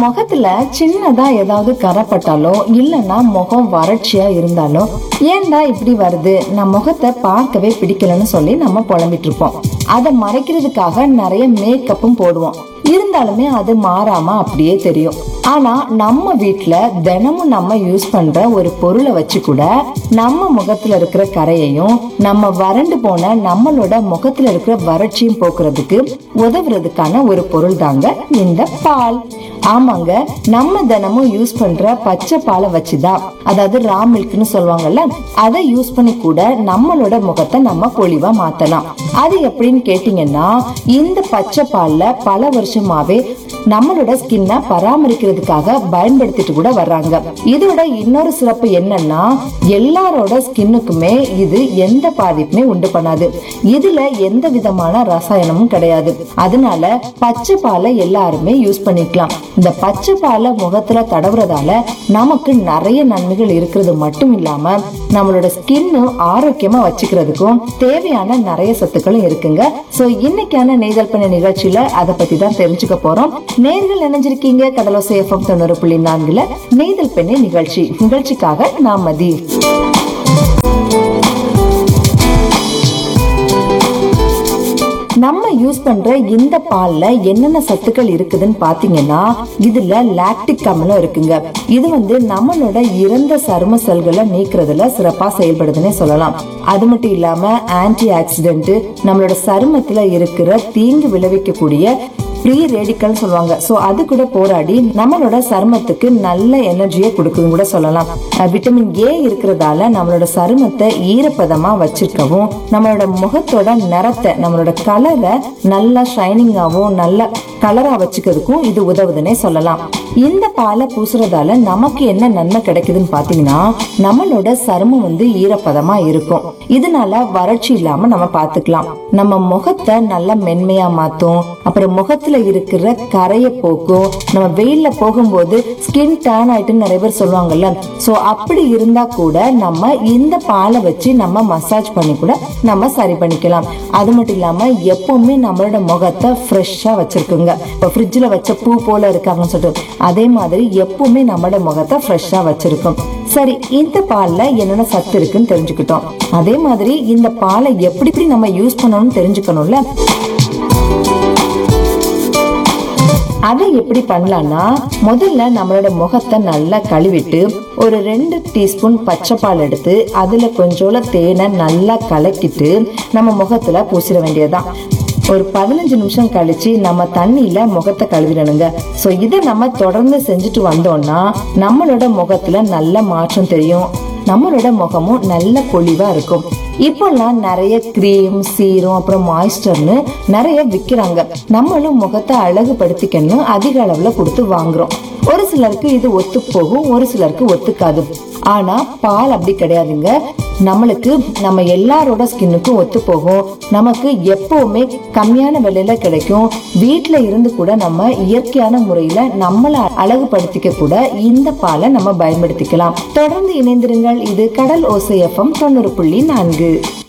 முகத்துல சின்னதா ஏதாவது கரைப்பட்டாலோ இல்லைன்னா முகம் வறட்சியா இருந்தாலோ ஏன்டா இப்படி வருது நான் முகத்தை பார்க்கவே பிடிக்கலன்னு சொல்லி நம்ம புலம்பிட்டு இருப்போம் அதை மறைக்கிறதுக்காக நிறைய மேக்கப்பும் போடுவோம் இருந்தாலுமே அது மாறாம அப்படியே தெரியும் ஆனா நம்ம வீட்ல தினமும் நம்ம யூஸ் பண்ற ஒரு பொருளை வச்சு கூட நம்ம முகத்துல இருக்கிற கரையையும் நம்ம வறண்டு போன நம்மளோட முகத்துல இருக்கிற வறட்சியும் போக்குறதுக்கு உதவுறதுக்கான ஒரு பொருள் தாங்க இந்த பால் ஆமாங்க நம்ம தினமும் யூஸ் பண்ற பச்சை பாலை வச்சுதான் அதாவது ரா மில்க்னு சொல்லுவாங்கல்ல அதை யூஸ் பண்ணி கூட நம்மளோட முகத்தை நம்ம பொலிவா மாத்தலாம் அது எப்படின்னு கேட்டீங்கன்னா இந்த பச்சை பால்ல பல வருஷமாவே நம்மளோட ஸ்கின்னை பராமரிக்கிறதுக்காக பயன்படுத்திட்டு கூட வர்றாங்க இதோட இன்னொரு சிறப்பு என்னன்னா எல்லாரோட ஸ்கின்னுக்குமே இது எந்த பாதிப்புமே உண்டு பண்ணாது இதுல எந்த விதமான ரசாயனமும் கிடையாது அதனால பச்சை பாலை எல்லாருமே யூஸ் பண்ணிக்கலாம் இந்த பச்சை பாலை முகத்துல தடவுறதால நமக்கு நிறைய நன்மைகள் இருக்கிறது மட்டும் இல்லாம நம்மளோட ஸ்கின்னு ஆரோக்கியமா வச்சுக்கிறதுக்கும் தேவையான நிறைய சத்துக்களும் இருக்குங்க சோ இன்னைக்கான நெய்தல் பண்ண நிகழ்ச்சியில அதை பத்தி தான் தெரிஞ்சுக்க போறோம் நேர்கள் இணைஞ்சிருக்கீங்க கடலோசை எஃப்எம் தொண்ணூறு புள்ளி நான்குல நெய்தல் பெண்ணை நிகழ்ச்சி நிகழ்ச்சிக்காக நான் மதி நம்ம யூஸ் பண்ற இந்த பால்ல என்னென்ன சத்துக்கள் இருக்குதுன்னு பாத்தீங்கன்னா இதுல லாக்டிக் அமிலம் இருக்குங்க இது வந்து நம்மளோட இறந்த சரும செல்களை நீக்கிறதுல சிறப்பா செயல்படுதுன்னே சொல்லலாம் அது மட்டும் இல்லாம ஆன்டி ஆக்சிடென்ட் நம்மளோட சருமத்துல இருக்கிற தீங்கு விளைவிக்கக்கூடிய ஃப்ரீ ரேடிக்கல் சொல்லுவாங்க சோ அது கூட போராடி நம்மளோட சருமத்துக்கு நல்ல எனர்ஜியை கொடுக்குதுன்னு கூட சொல்லலாம் அஹ் விட்டமின் ஏ இருக்கிறதால நம்மளோட சருமத்தை ஈரப்பதமா வச்சிருக்கவும் நம்மளோட முகத்தோட நிறத்தை நம்மளோட கலரை நல்லா ஷைனிங்காவும் நல்ல கலரா வச்சுக்கிறதுக்கும் இது உதவுதுன்னே சொல்லலாம் இந்த பாலை பூசுறதால நமக்கு என்ன நன்மை கிடைக்குதுன்னு பாத்தீங்கன்னா நம்மளோட சருமம் வந்து ஈரப்பதமா இருக்கும் இதனால வறட்சி இல்லாம நம்ம பாத்துக்கலாம் நம்ம முகத்தை நல்லா மென்மையா மாத்தும் அப்புறம் முகத்துல இருக்கிற கரைய போக்கும் நம்ம வெயில்ல போகும்போது ஸ்கின் டேன் ஆயிட்டுன்னு நிறைய பேர் சொல்லுவாங்கல்ல சோ அப்படி இருந்தா கூட நம்ம இந்த பாலை வச்சு நம்ம மசாஜ் பண்ணி கூட நம்ம சரி பண்ணிக்கலாம் அது மட்டும் இல்லாம எப்பவுமே நம்மளோட முகத்தை ஃப்ரெஷ்ஷா வச்சிருக்குங்க இப்போ ஃப்ரிட்ஜில் வச்ச பூ போல இருக்காங்கன்னு சொல்லிட்டு அதே மாதிரி எப்பவுமே நம்மளோட முகத்தை ஃப்ரெஷ்ஷா வச்சிருக்கும் சரி இந்த பால்ல என்னென்ன சத்து இருக்குன்னு தெரிஞ்சுக்கிட்டோம் அதே மாதிரி இந்த பாலை எப்படி எப்படி நம்ம யூஸ் பண்ணணும்னு தெரிஞ்சுக்கணும்ல அதை எப்படி பண்ணலாம்னா முதல்ல நம்மளோட முகத்தை நல்லா கழுவிட்டு ஒரு ரெண்டு டீஸ்பூன் பச்சை பால் எடுத்து அதுல கொஞ்சோல தேனை நல்லா கலக்கிட்டு நம்ம முகத்துல பூசிட வேண்டியதுதான் ஒரு பதினஞ்சு நிமிஷம் கழிச்சு நம்ம தண்ணியில முகத்தை கழுவிடணுங்க சோ இதை நம்ம தொடர்ந்து செஞ்சுட்டு வந்தோம்னா நம்மளோட முகத்துல நல்ல மாற்றம் தெரியும் நம்மளோட முகமும் நல்ல பொலிவா இருக்கும் இப்போல்லாம் நிறைய கிரீம் சீரம் அப்புறம் மாய்ஸ்டர்னு நிறைய விக்கிறாங்க நம்மளும் முகத்தை அழகுபடுத்திக்கணும் அதிக அளவுல கொடுத்து வாங்குறோம் ஒரு சிலருக்கு இது ஒத்து போகும் ஒரு சிலருக்கு ஒத்துக்காது ஆனா பால் அப்படி கிடையாதுங்க நம்மளுக்கு நம்ம எல்லாரோட ஸ்கின்னுக்கும் ஒத்து போகும் நமக்கு எப்பவுமே கம்மியான விலையில கிடைக்கும் வீட்ல இருந்து கூட நம்ம இயற்கையான முறையில நம்மளை அழகுபடுத்திக்க கூட இந்த பாலை நம்ம பயன்படுத்திக்கலாம் தொடர்ந்து இணைந்திருங்கள் இது கடல் ஓசை எஃப்எம் தொண்ணூறு புள்ளி நான்கு